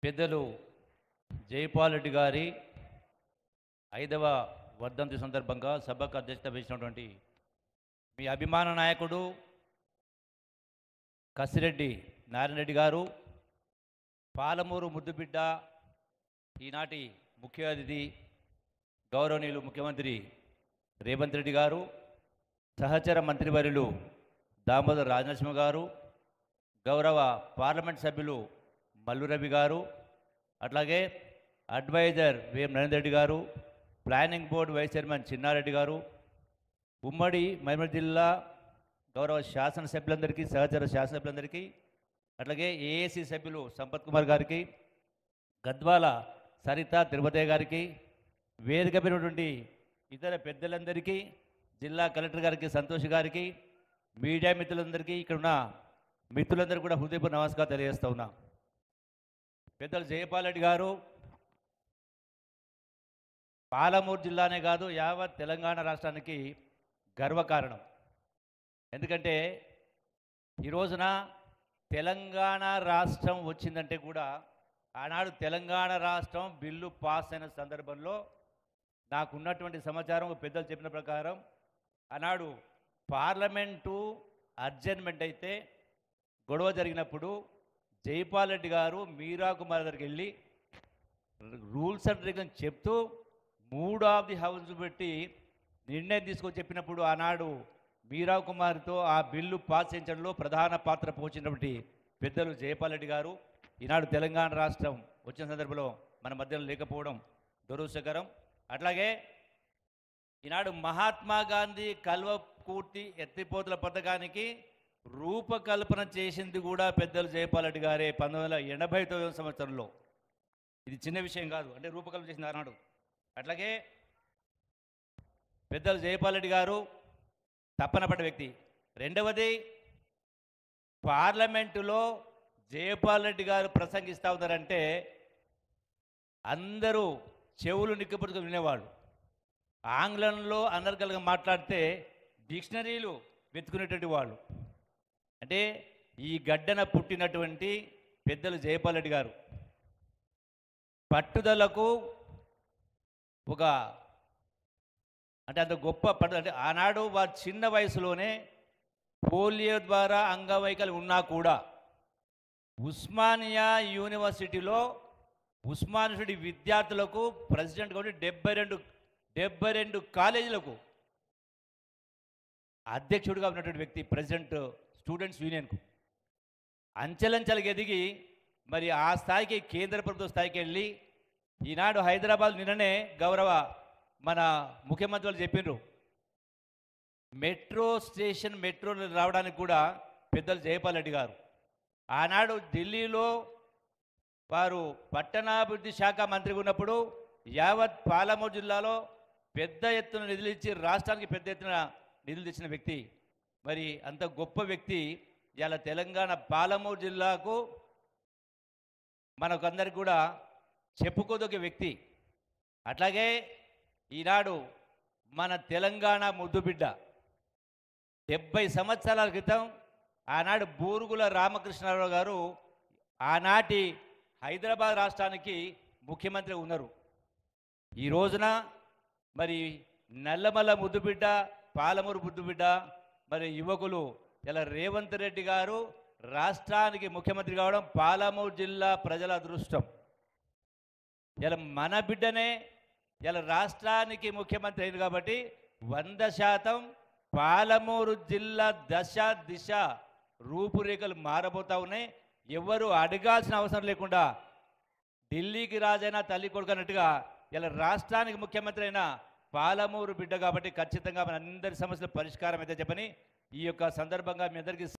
పెద్దలు జైపాల్ రెడ్డి గారి ఐదవ వర్ధంతి సందర్భంగా సభకు అధ్యక్షత వహించినటువంటి మీ అభిమాన నాయకుడు కసిరెడ్డి నారాయణ రెడ్డి గారు పాలమూరు ముద్దుబిడ్డ ఈనాటి ముఖ్య అతిథి గౌరవనీయులు ముఖ్యమంత్రి రేవంత్ రెడ్డి గారు సహచర మంత్రివర్యులు దామోదర్ రాజనరసింహ గారు గౌరవ పార్లమెంట్ సభ్యులు మల్లు రవి గారు అట్లాగే అడ్వైజర్ వేం Narender Reddy garu planning board vice chairman Chinnareddy garu ఉమ్మడి మహబూబ్ జిల్లా గౌరవ శాసనసభ్యులందరికీ సహచర శాసనసభ్యులందరికీ అట్లాగే ఏఏసీ సభ్యులు సంపత్ కుమార్ గారికి గద్వాల సరిత తిరుపతి గారికి వేదిక పెరిగినటువంటి ఇతర పెద్దలందరికీ జిల్లా కలెక్టర్ గారికి సంతోష్ గారికి మీడియా మిత్రులందరికీ ఇక్కడ ఉన్న మిత్రులందరికీ కూడా హృదయపూర్వ నమస్కారం తెలియజేస్తా ఉన్నా పెద్దలు జయపాల్ రెడ్డి గారు పాలమూరు జిల్లానే కాదు యావత్ తెలంగాణ రాష్ట్రానికి గర్వకారణం ఎందుకంటే ఈ రోజున తెలంగాణ రాష్ట్రం వచ్చిందంటే కూడా ఆనాడు తెలంగాణ రాష్ట్రం బిల్లు పాస్ అయిన సందర్భంలో నాకున్నటువంటి సమాచారం పెద్దలు చెప్పిన ప్రకారం ఆనాడు పార్లమెంటు అడ్జర్న్మెంట్ అయితే గొడవ జరిగినప్పుడు జైపాల్ రెడ్డి గారు మీరా కుమార్ దగ్గరికి వెళ్ళి రూల్స్ అండ్ రెగ్యులేషన్ చెప్తూ మూడ్ ఆఫ్ ది హౌస్ పెట్టి నిర్ణయం తీసుకొని చెప్పినప్పుడు ఆనాడు మీరా కుమార్తో ఆ బిల్లు పాస్ చేయించడంలో ప్రధాన పాత్ర పోషించినటువంటి పెద్దలు జయపాల్ రెడ్డి గారు ఈనాడు తెలంగాణ రాష్ట్రం వచ్చిన సందర్భంలో మన మధ్యలో లేకపోవడం దురదృష్టకరం అట్లాగే ఈనాడు మహాత్మా గాంధీ కల్వకూర్తి ఎత్తిపోతుల పథకానికి రూపకల్పన చేసింది కూడా పెద్దలు జయపాల్ రెడ్డి గారే పంతొమ్మిది వందల ఎనభై తొమ్మిదవ సంవత్సరంలో ఇది చిన్న విషయం కాదు అంటే రూపకల్పన చేసింది ఆనాడు అట్లాగే పెద్దలు జయపాల్ రెడ్డి గారు తప్పన పడ్డ వ్యక్తి రెండవది పార్లమెంటులో జయపాల్ రెడ్డి గారు ప్రసంగిస్తూ ఉన్నారంటే అందరూ చెవులు నిక్కపట్టుకుని వినేవాళ్ళు ఆంగ్లంలో అనర్గలుగా మాట్లాడితే డిక్షనరీలు వెతుకునేటువంటి వాళ్ళు అంటే ఈ గడ్డన పుట్టినటువంటి పెద్దలు జయపాల్ రెడ్డి గారు పట్టుదలకు ఒక అంటే అంత గొప్ప పట్టు అంటే ఆనాడు వారి చిన్న వయసులోనే పోలియో ద్వారా అంగవైకల్యం ఉన్నా కూడా ఉస్మానియా యూనివర్సిటీలో ఉస్మానియాసిటీ విద్యార్థులకు ప్రెసిడెంట్ కాబట్టి డెబ్బై రెండు డెబ్బై రెండు కాలేజీలకు అధ్యక్షుడిగా ఉన్నటువంటి వ్యక్తి ప్రెసిడెంట్ స్టూడెంట్స్ యూనియన్కు అంచెలంచెలకు ఎదిగి మరి ఆ స్థాయికి కేంద్ర ప్రభుత్వ స్థాయికి వెళ్ళి ఈనాడు హైదరాబాద్ నిన్ననే గౌరవ మన ముఖ్యమంత్రి వాళ్ళు చెప్పిండ్రు మెట్రో స్టేషన్ మెట్రో రావడానికి కూడా పెద్దలు జయపాల్ రెడ్డి గారు ఆనాడు ఢిల్లీలో వారు పట్టణాభివృద్ధి శాఖ మంత్రిగా ఉన్నప్పుడు యావత్ పాలమూరు జిల్లాలో పెద్ద ఎత్తున నిధులు ఇచ్చి రాష్ట్రానికి పెద్ద ఎత్తున నిధులు తెచ్చిన వ్యక్తి మరి అంత గొప్ప వ్యక్తి ఇవాళ తెలంగాణ పాలమూరు జిల్లాకు మనకందరికి కూడా చెప్పుకోదొక వ్యక్తి అట్లాగే ఈనాడు మన తెలంగాణ ముద్దుబిడ్డ డెబ్బై సంవత్సరాల క్రితం ఆనాడు బూరుగుల రామకృష్ణారావు గారు ఆనాటి హైదరాబాద్ రాష్ట్రానికి ముఖ్యమంత్రి ఉన్నారు ఈ రోజున మరి నల్లమల్ల ముద్దుబిడ్డ పాలమూరు ముద్దుబిడ్డ మరి యువకులు ఇలా రేవంత్ రెడ్డి గారు రాష్ట్రానికి ముఖ్యమంత్రి కావడం పాలమూరు జిల్లా ప్రజల అదృష్టం ఇలా మన బిడ్డనే ఇలా రాష్ట్రానికి ముఖ్యమంత్రి అయింది కాబట్టి వంద శాతం పాలమూరు జిల్లా దశ దిశ రూపురేఖలు మారబోతా ఉన్నాయి ఎవరు అడగాల్సిన అవసరం లేకుండా ఢిల్లీకి రాజైనా తల్లి కొడుకు అన్నట్టుగా ఇలా రాష్ట్రానికి ముఖ్యమంత్రి అయిన పాలమూరు బిడ్డ కాబట్టి ఖచ్చితంగా మన అందరి సమస్యల పరిష్కారం అయితే చెప్పని ఈ యొక్క సందర్భంగా మీ అందరికీ